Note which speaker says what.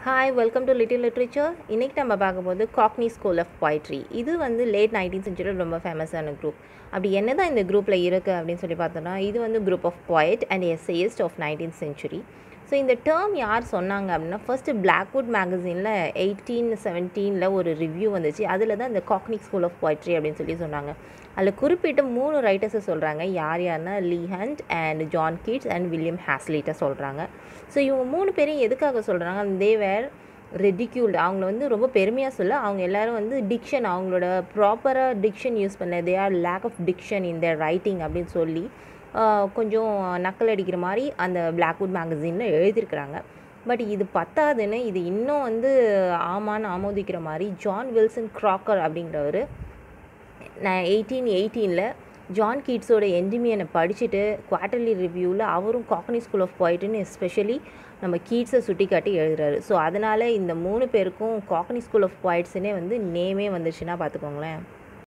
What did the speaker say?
Speaker 1: hi welcome to little literature இன்றைக்கி நம்ம பார்க்க போது காக்னி ஸ்கூல் ஆஃப் poetry இது வந்து லேட் நைன்டீன் செஞ்சுரியில் ரொம்ப ஃபேமஸான குரூப் அப்படி என்ன தான் இந்த குரூப்பில் இருக்குது அப்படின்னு சொல்லி பார்த்தோன்னா இது வந்து group of poet and essayist of nineteen century so இந்த டேர்ம் யார் சொன்னாங்க அப்படின்னா ஃபர்ஸ்ட்டு பிளாக்வுட் மேகசினில் எயிட்டீன் செவன்டீனில் ஒரு ரிவ்யூ வந்துச்சு அதில் தான் இந்த காக்னிக் ஸ்கூல் ஆஃப் poetry அப்படின்னு சொல்லி சொன்னாங்க அதில் குறிப்பிட்ட மூணு ரைட்டர்ஸை சொல்கிறாங்க யார் யாருன்னா Leigh Hunt and John Keats and William ஹாஸ்லிட்டை சொல்கிறாங்க ஸோ இவங்க மூணு பேரையும் எதுக்காக சொல்கிறாங்க தே வேர் ரெடிக்யூல்டு அவங்கள வந்து ரொம்ப பெருமையாக சொல்ல அவங்க எல்லாரும் வந்து டிக்ஷன் அவங்களோட ப்ராப்பராக டிக்ஷன் யூஸ் பண்ண they are lack of diction in their writing அப்படின்னு சொல்லி ஆஹ், கொஞ்சம் நக்கல் அடிக்கிற மாதிரி அந்த பிளாக்வுட் மேகசினில் எழுதியிருக்கிறாங்க பட் இது பத்தாதுன்னு இது இன்னும் வந்து ஆமான்னு ஆமோதிக்கிற மாதிரி ஜான் வில்சன் க்ராக்கர் அப்படிங்கிறவர் நான் எயிட்டீன் எயிட்டீனில் ஜான் கீட்ஸோட என்டிமியனை படிச்சுட்டு குவார்ட்டர்லி ரிவ்யூவில் அவரும் காக்னி ஸ்கூல் ஆஃப் போயிட்டுன்னு எஸ்பெஷலி நம்ம கீட்ஸை சுட்டி காட்டி எழுதுறாரு ஸோ அதனால் இந்த மூணு பேருக்கும் காக்னி ஸ்கூல் ஆஃப் போயிட்ஸ்னே வந்து நேமே வந்துச்சுன்னா பார்த்துக்கோங்களேன்